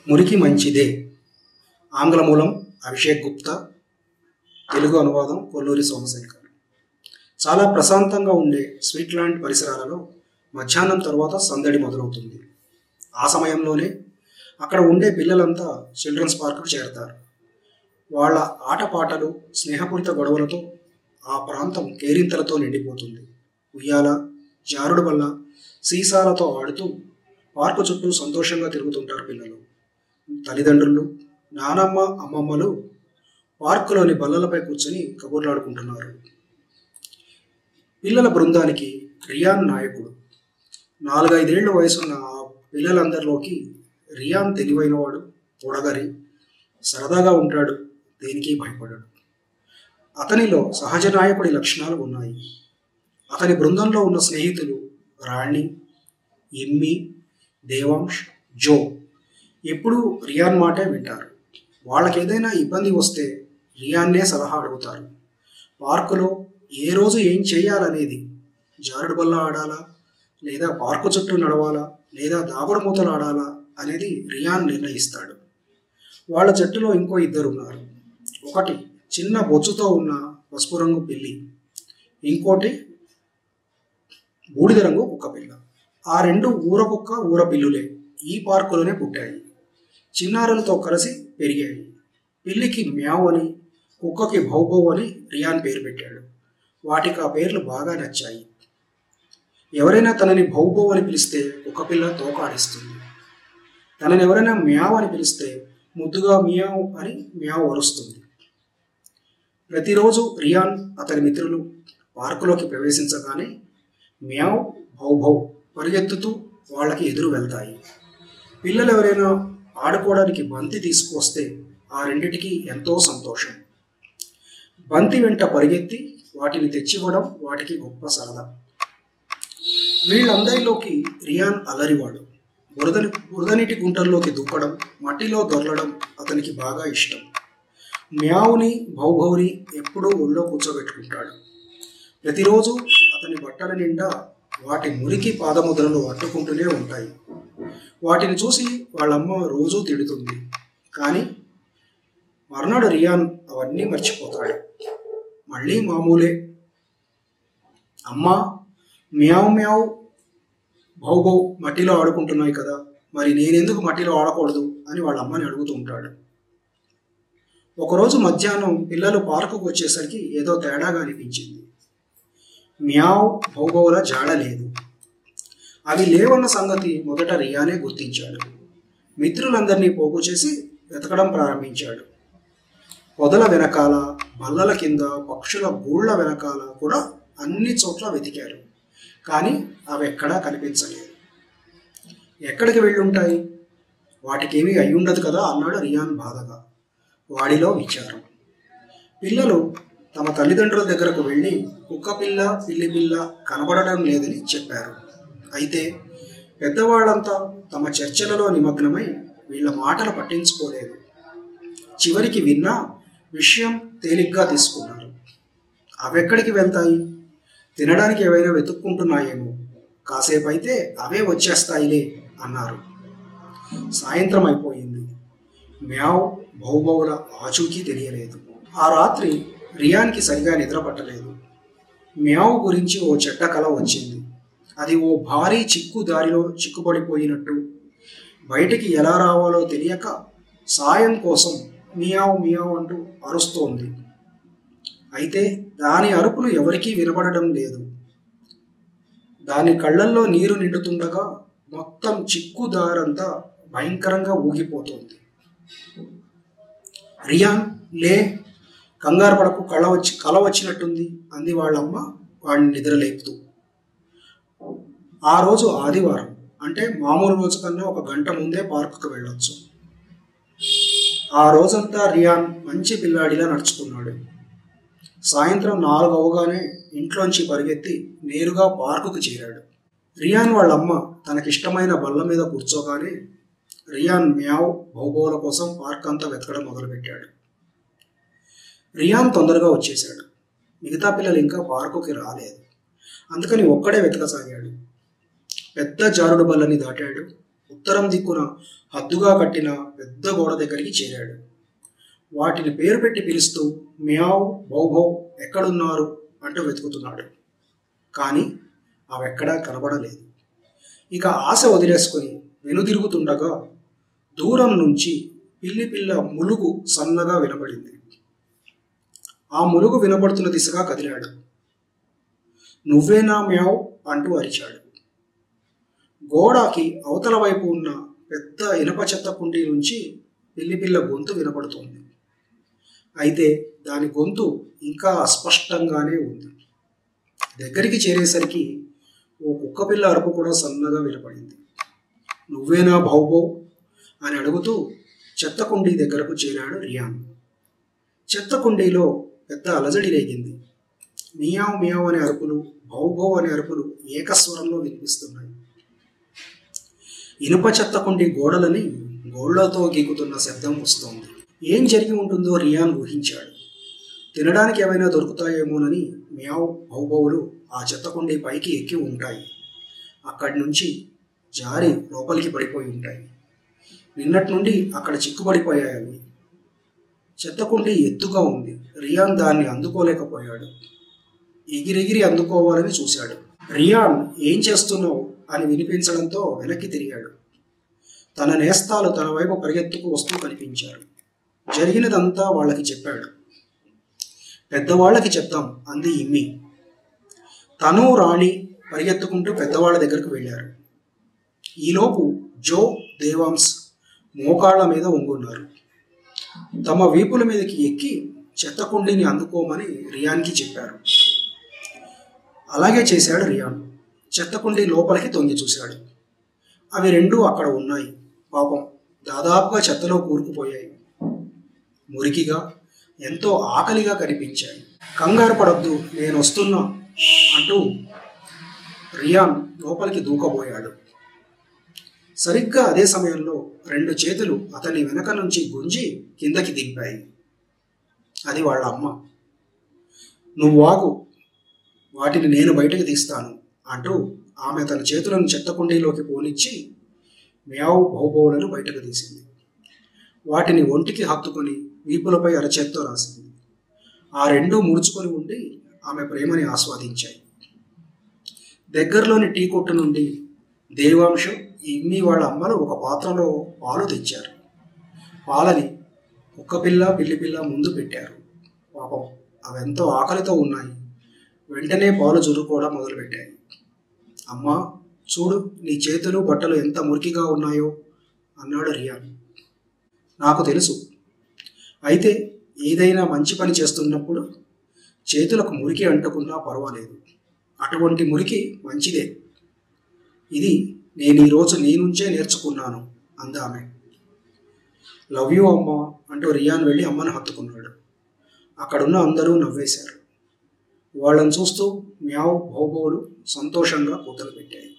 మురికి మంచిదే ఆంగ్ల మూలం అభిషేక్ గుప్తా తెలుగు అనువాదం కొల్లూరి సోమశేఖర్ చాలా ప్రశాంతంగా ఉండే స్విట్లాండ్ పరిసరాలలో మధ్యాహ్నం తర్వాత సందడి మొదలవుతుంది ఆ సమయంలోనే అక్కడ ఉండే పిల్లలంతా చిల్డ్రన్స్ పార్కుకు చేరతారు వాళ్ళ ఆటపాటలు స్నేహపూరిత గొడవలతో ఆ ప్రాంతం కేరింతలతో నిండిపోతుంది ఉయ్యాల జారుడు వల్ల సీసాలతో ఆడుతూ పార్కు చుట్టూ సంతోషంగా తిరుగుతుంటారు పిల్లలు తల్లిదండ్రులు నానమ్మ అమ్మమ్మలు పార్కులోని బల్లలపై కూర్చొని కబుర్లాడుకుంటున్నారు పిల్లల బృందానికి రియాన్ నాయకుడు నాలుగైదేళ్ల వయసున్న ఆ పిల్లలందరిలోకి రియాన్ తెలివైనవాడు పొడగరి సరదాగా ఉంటాడు దేనికి భయపడాడు అతనిలో సహజ నాయకుడి లక్షణాలు ఉన్నాయి అతని బృందంలో ఉన్న స్నేహితులు రాణి ఎమ్మి దేవాంష్ జో ఎప్పుడూ రియాన్ మాటే వింటారు వాళ్ళకి ఏదైనా ఇబ్బంది వస్తే రియాన్నే సలహా అడుగుతారు పార్కులో ఏ రోజు ఏం చేయాలనేది జారుడు బల్ల ఆడాలా లేదా పార్కు చుట్టూ నడవాలా లేదా దాగుడు మూతలు ఆడాలా అనేది రియాన్ నిర్ణయిస్తాడు వాళ్ళ జట్టులో ఇంకో ఇద్దరు ఉన్నారు ఒకటి చిన్న బొచ్చుతో ఉన్న పసుపు రంగు పిల్లి ఇంకోటి బూడిద రంగు కుక్క పిల్ల ఆ రెండు ఊర కుక్క ఊర పిల్లులే ఈ పార్కులోనే పుట్టాయి చిన్నారులతో కలిసి పెరిగాయి పిల్లికి మ్యావ్ అని కుక్కకి భౌభౌ అని రియాన్ పేరు పెట్టాడు వాటికి ఆ పేర్లు బాగా నచ్చాయి ఎవరైనా తనని భౌభౌ అని పిలిస్తే కుక్క పిల్ల తోకాడిస్తుంది తనని ఎవరైనా మ్యావ్ అని పిలిస్తే ముద్దుగా మియావ్ అని మ్యావ్ వరుస్తుంది ప్రతిరోజు రియాన్ అతని మిత్రులు పార్కులోకి ప్రవేశించగానే మ్యావ్ భౌభౌ పరిగెత్తుతూ వాళ్ళకి ఎదురు వెళ్తాయి పిల్లలు ఎవరైనా ఆడుకోవడానికి బంతి తీసుకొస్తే ఆ రెండిటికి ఎంతో సంతోషం బంతి వెంట పరిగెత్తి వాటిని తెచ్చివ్వడం వాటికి గొప్ప సరదా వీళ్ళందరిలోకి రియాన్ అలరివాడు బురదని బురదనీటి గుంటల్లోకి దూకడం మట్టిలో దొరలడం అతనికి బాగా ఇష్టం మ్యావుని భౌభౌని ఎప్పుడూ ఒళ్ళో కూర్చోబెట్టుకుంటాడు ప్రతిరోజు అతని బట్టల నిండా వాటి మురికి పాదముద్రలు అట్టుకుంటూనే ఉంటాయి వాటిని చూసి వాళ్ళమ్మ రోజూ తిడుతుంది కానీ మర్నాడు రియాన్ అవన్నీ మర్చిపోతాడు మళ్ళీ మామూలే అమ్మా మ్యావ్ మ్యావ్ భౌభౌ మట్టిలో ఆడుకుంటున్నాయి కదా మరి నేనెందుకు మట్టిలో ఆడకూడదు అని వాళ్ళ అమ్మని అడుగుతూ ఉంటాడు ఒకరోజు మధ్యాహ్నం పిల్లలు పార్కుకు వచ్చేసరికి ఏదో తేడాగా అనిపించింది మ్యావ్ భౌభౌల జాడ లేదు అవి లేవన్న సంగతి మొదట రియానే గుర్తించాడు మిత్రులందరినీ పోగు చేసి వెతకడం ప్రారంభించాడు పొదల వెనకాల బల్లల కింద పక్షుల గూళ్ళ వెనకాల కూడా అన్ని చోట్ల వెతికారు కానీ అవి ఎక్కడా కనిపించలేదు ఎక్కడికి వెళ్ళుంటాయి వాటికేమీ అయి ఉండదు కదా అన్నాడు రియాన్ బాధగా వాడిలో విచారం పిల్లలు తమ తల్లిదండ్రుల దగ్గరకు వెళ్ళి కుక్క పిల్ల పిల్లి పిల్ల కనబడడం లేదని చెప్పారు అయితే పెద్దవాళ్ళంతా తమ చర్చలలో నిమగ్నమై వీళ్ళ మాటలు పట్టించుకోలేదు చివరికి విన్నా విషయం తేలిగ్గా తీసుకున్నారు అవెక్కడికి వెళ్తాయి తినడానికి ఏవైనా వెతుక్కుంటున్నాయేమో కాసేపు అయితే అవే వచ్చేస్తాయిలే అన్నారు సాయంత్రం అయిపోయింది మ్యావ్ భౌభౌల ఆచూకీ తెలియలేదు ఆ రాత్రి రియాన్కి సరిగా నిద్ర పట్టలేదు మ్యావ్ గురించి ఓ చెడ్డ కల వచ్చింది అది ఓ భారీ చిక్కు దారిలో చిక్కుపడిపోయినట్టు బయటికి ఎలా రావాలో తెలియక సాయం కోసం మియావ్ మియావ్ అంటూ అరుస్తోంది అయితే దాని అరుపులు ఎవరికీ వినపడడం లేదు దాని కళ్ళల్లో నీరు నిండుతుండగా మొత్తం చిక్కు దారంతా భయంకరంగా ఊగిపోతోంది రియాన్ లే కంగారు పడకు కళ వచ్చి కళ వచ్చినట్టుంది అంది వాళ్ళమ్మ వాడిని నిద్రలేపుతూ ఆ రోజు ఆదివారం అంటే మామూలు రోజు కన్నా ఒక గంట ముందే పార్కుకు వెళ్ళొచ్చు ఆ రోజంతా రియాన్ మంచి పిల్లాడిలా నడుచుకున్నాడు సాయంత్రం నాలుగు అవగానే ఇంట్లోంచి పరిగెత్తి నేరుగా పార్కుకు చేరాడు రియాన్ వాళ్ళమ్మ తనకిష్టమైన బల్ల మీద కూర్చోగానే రియాన్ మ్యావ్ భౌగోళ కోసం పార్క్ అంతా వెతకడం మొదలుపెట్టాడు రియాన్ తొందరగా వచ్చేశాడు మిగతా పిల్లలు ఇంకా పార్కుకి రాలేదు అందుకని ఒక్కడే వెతకసాగాడు పెద్ద జారుడు బల్లని దాటాడు ఉత్తరం దిక్కున హద్దుగా కట్టిన పెద్ద గోడ దగ్గరికి చేరాడు వాటిని పేరు పెట్టి పిలుస్తూ మ్యావ్ బౌభౌ ఎక్కడున్నారు అంటూ వెతుకుతున్నాడు కానీ అవెక్కడా కనబడలేదు ఇక ఆశ వదిలేసుకొని వెనుదిరుగుతుండగా దూరం నుంచి పిల్లి పిల్ల ములుగు సన్నగా వినపడింది ఆ ములుగు వినపడుతున్న దిశగా కదిలాడు నువ్వేనా మ్యావ్ అంటూ అరిచాడు గోడకి అవతల వైపు ఉన్న పెద్ద ఇనప చెత్త కుండీ నుంచి పిల్లి పిల్ల గొంతు వినపడుతోంది అయితే దాని గొంతు ఇంకా అస్పష్టంగానే ఉంది దగ్గరికి చేరేసరికి ఓ కుక్క పిల్ల అరుపు కూడా సన్నగా వినపడింది నువ్వేనా బావుబో అని అడుగుతూ చెత్త కుండీ దగ్గరకు చేరాడు రియాన్ చెత్త కుండీలో పెద్ద అలజడి రేగింది మియావ్ మియావ్ అనే అరుపులు భౌభౌ అనే అరుపులు ఏకస్వరంలో వినిపిస్తున్నాయి ఇనుప చెత్త కుండీ గోడలని గోళ్లతో గీకుతున్న శబ్దం వస్తోంది ఏం జరిగి ఉంటుందో రియాన్ ఊహించాడు తినడానికి ఏమైనా దొరుకుతాయేమోనని మ్యావ్ భౌభౌలు ఆ చెత్త కుండీ పైకి ఎక్కి ఉంటాయి అక్కడి నుంచి జారి లోపలికి పడిపోయి ఉంటాయి నిన్నటి నుండి అక్కడ చిక్కుబడిపోయాయి అవి చెత్త కుండీ ఎత్తుగా ఉంది రియాన్ దాన్ని అందుకోలేకపోయాడు ఎగిరెగిరి అందుకోవాలని చూశాడు రియాన్ ఏం చేస్తున్నావు అని వినిపించడంతో వెనక్కి తిరిగాడు తన నేస్తాలు తన వైపు పరిగెత్తుకు వస్తూ కనిపించారు జరిగినదంతా వాళ్ళకి చెప్పాడు పెద్దవాళ్ళకి చెప్తాం అంది ఇమ్మి తను రాణి పరిగెత్తుకుంటూ పెద్దవాళ్ళ దగ్గరకు వెళ్ళారు ఈలోపు జో దేవాంశ్ మోకాళ్ళ మీద ఒంగున్నారు తమ వీపుల మీదకి ఎక్కి చెత్త కుండీని అందుకోమని రియాన్కి చెప్పారు అలాగే చేశాడు రియాన్ చెత్త కుండీ లోపలికి తొంగి చూశాడు అవి రెండూ అక్కడ ఉన్నాయి పాపం దాదాపుగా చెత్తలో కూరుకుపోయాయి మురికిగా ఎంతో ఆకలిగా కనిపించాయి కంగారు పడొద్దు నేను వస్తున్నా అంటూ రియాన్ లోపలికి దూకబోయాడు సరిగ్గా అదే సమయంలో రెండు చేతులు అతని వెనక నుంచి గుంజి కిందకి దింపాయి అది వాళ్ళ అమ్మ నువ్వు వాగు వాటిని నేను బయటకు తీస్తాను అంటూ ఆమె తన చేతులను చెత్త కుండీలోకి పోనిచ్చి మ్యావ్ బౌబౌలను బయటకు తీసింది వాటిని ఒంటికి హత్తుకొని వీపులపై అరచేత్తో రాసింది ఆ రెండూ ముడుచుకొని ఉండి ఆమె ప్రేమని ఆస్వాదించాయి దగ్గరలోని టీ కొట్టు నుండి దేవాంశం ఇమ్మి వాళ్ళ అమ్మలు ఒక పాత్రలో పాలు తెచ్చారు పాలని కుక్కపిల్ల పిల్లిపిల్ల ముందు పెట్టారు పాపం అవెంతో ఆకలితో ఉన్నాయి వెంటనే పాలు జురుకోవడం మొదలుపెట్టాయి అమ్మా చూడు నీ చేతులు బట్టలు ఎంత మురికిగా ఉన్నాయో అన్నాడు రియాన్ నాకు తెలుసు అయితే ఏదైనా మంచి పని చేస్తున్నప్పుడు చేతులకు మురికి అంటుకున్నా పర్వాలేదు అటువంటి మురికి మంచిదే ఇది నేను ఈరోజు నీ నుంచే నేర్చుకున్నాను అందామె లవ్ యూ అమ్మ అంటూ రియాన్ వెళ్ళి అమ్మను హత్తుకున్నాడు అక్కడున్న అందరూ నవ్వేశారు వాళ్ళని చూస్తూ మ్యావ్ భౌబోలు సంతోషంగా కూతలు పెట్టాయి